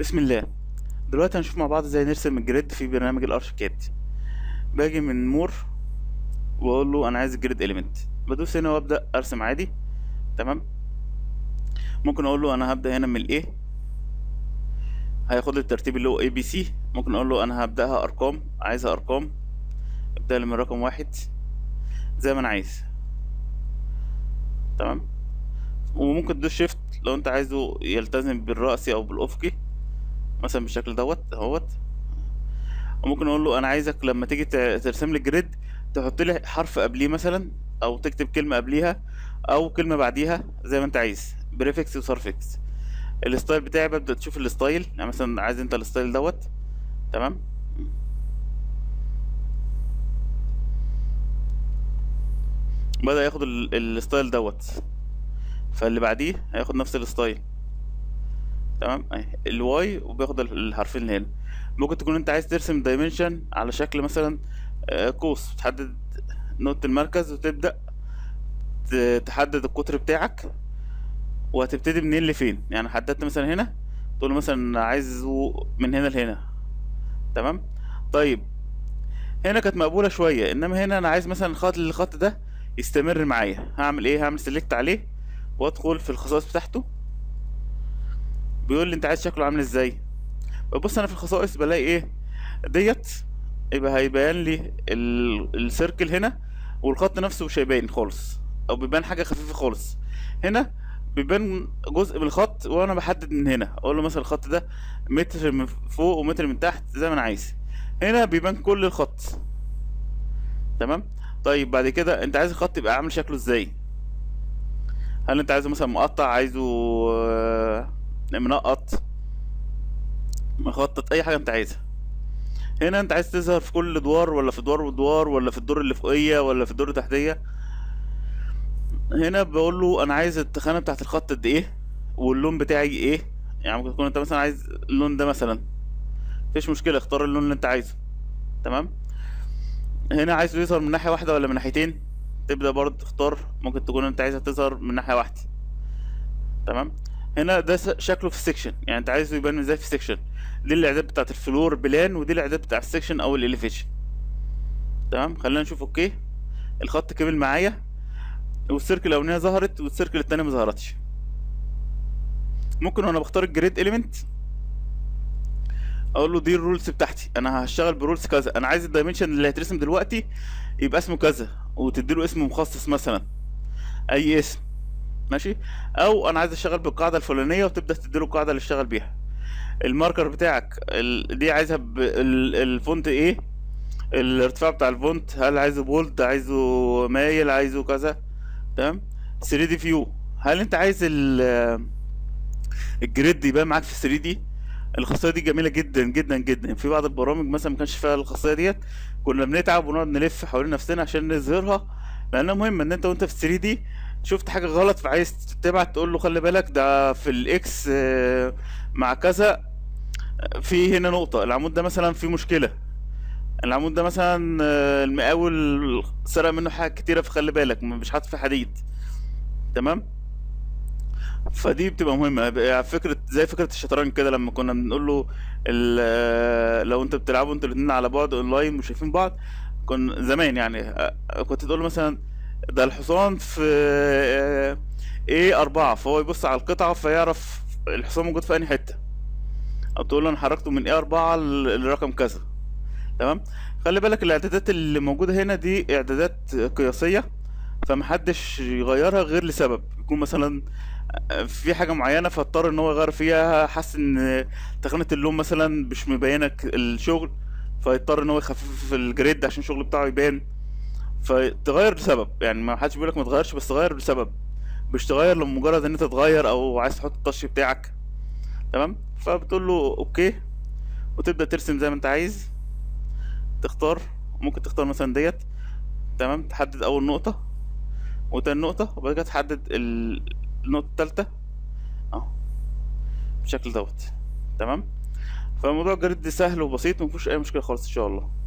بسم الله دلوقتي هنشوف مع بعض ازاي نرسم الجريد في برنامج الارشيكاد باجي من مور واقول له انا عايز الجريد اليمنت بدوس هنا وابدا ارسم عادي تمام ممكن اقول له انا هبدا هنا من الايه هياخد لي الترتيب اللي هو اي بي سي ممكن اقول له انا هبداها ارقام عايزها ارقام ابدا لي من رقم واحد زي ما انا عايز تمام وممكن تدوس شيفت لو انت عايزه يلتزم بالرأسي او بالافقي مثلا بالشكل دوت اهوت وممكن اقول له انا عايزك لما تيجي ت- ترسم لي الجريد تحط لي حرف قبليه مثلا او تكتب كلمه قبليها او كلمه بعديها زي ما انت عايز بريفكس وسرفكس الستايل بتاعي ببدا تشوف الستايل يعني مثلا عايز انت الستايل دوت تمام بدأ ياخد ال- الستايل دوت فاللي بعديه هياخد نفس الستايل تمام اهي الواي وبياخد ال- الحرفين اللي هنا ممكن تكون انت عايز ترسم دايمنشن على شكل مثلا آه، قوس تحدد نقطة المركز وتبدأ ت- تحدد القطر بتاعك وهتبتدي منين لفين يعني حددت مثلا هنا تقول له مثلا عايزه من هنا لهنا تمام طيب هنا كانت مقبولة شوية انما هنا انا عايز مثلا الخط الخط ده يستمر معايا هعمل ايه هعمل سيلكت عليه وادخل في الخصائص بتاعته بيقول لي انت عايز شكله عامل ازاي ببص انا في الخصائص بلاقي ايه ديت يبقى هيبان لي ال- السيركل هنا والخط نفسه مش هيبان خالص او بيبان حاجه خفيفه خالص هنا بيبان جزء من الخط وانا بحدد من هنا اقول له مثلا الخط ده متر من فوق ومتر من تحت زي ما انا عايز هنا بيبان كل الخط تمام طيب بعد كده انت عايز الخط يبقى عامل شكله ازاي هل انت عايزه مثلا مقطع عايزه آه، منقط مخطط اي حاجه انت عايزها هنا انت عايز تظهر في كل ادوار ولا في ادوار ودوار ولا في الدور اللي فوقيه ولا في الدور التحتيه هنا بقول له انا عايز التخانه بتاعت الخط قد ايه واللون بتاعي ايه يعني ممكن تكون انت مثلا عايز اللون ده مثلا مفيش مشكله اختار اللون اللي انت عايزه تمام هنا عايزه يظهر من ناحيه واحده ولا من ناحيتين تبدا برضه تختار ممكن تكون انت عايزها تظهر من ناحيه واحده تمام هنا ده س- شكله في السكشن يعني انت عايزه يبان ازاي في السكشن دي الاعداد بتاعت الفلور بلان ودي الاعداد بتاع السكشن او الاليفيشن تمام خلينا نشوف اوكي الخط كمل معايا والسيركل الاولانيه ظهرت والسيركل التانيه ما ظهرتش ممكن وانا بختار الجريد اليمنت اقول له دي الرولز بتاعتي انا هشتغل برولز كذا انا عايز الدايمنشن اللي هيترسم دلوقتي يبقى اسمه كذا وتديله اسم مخصص مثلا اي اسم ماشي او انا عايز اشتغل بالقاعده الفلانيه وتبدا تديله القاعده اللي اشتغل بيها الماركر بتاعك ال... دي عايزها بالفونت ايه الارتفاع بتاع الفونت هل عايزه بولد عايزه مايل عايزه كذا تمام 3 دي فيو هل انت عايز ال- الجريد يبان معاك في 3 دي الخاصيه دي جميله جدا جدا جدا في بعض البرامج مثلا ما كانش فيها الخاصيه ديت كنا بنتعب ونقعد نلف حوالين نفسنا عشان نظهرها لانها مهمه ان انت وانت في 3 دي شفت حاجه غلط فعايز تبعت تقول له خلي بالك ده في الاكس آه، مع كذا في هنا نقطه العمود ده مثلا فيه مشكله العمود ده مثلا آه، المقاول سرق منه حاجات كتيره فخلي بالك مش حاطط فيه حديد تمام فدي بتبقى مهمة بقى فكرة زي فكرة الشطرنج كده لما كنا بنقول له ال- لو انت بتلعبوا انتوا الاتنين على بعد اونلاين مش شايفين بعض كن زمان يعني آه، كنت تقول له مثلا ده الحصان في ايه أربعة فهو يبص على القطعة فيعرف الحصان موجود في أنهي حتة أو تقول له أنا حركته من ايه أربعة للرقم كذا تمام خلي بالك الإعدادات اللي موجودة هنا دي إعدادات قياسية فمحدش يغيرها غير لسبب يكون مثلا في حاجة معينة فاضطر ان هو يغير فيها حس ان تقنية اللون مثلا مش مبينة ك- الشغل فيضطر ان هو يخفف الجريد عشان الشغل بتاعه يبان فتغير لسبب يعني ما حدش بيقولك ما تغيرش بس تغير لسبب مش تغير لمجرد ان انت تغير او عايز تحط التاتش بتاعك تمام فبتقول له اوكي وتبدأ ترسم زي ما انت عايز تختار ممكن تختار مثلا ديت تمام تحدد اول نقطة وتاني نقطة وبعد كده تحدد ال- النقطة التالتة اهو بالشكل دوت تمام فموضوع الجريد سهل وبسيط ومفيهوش اي مشكلة خالص ان شاء الله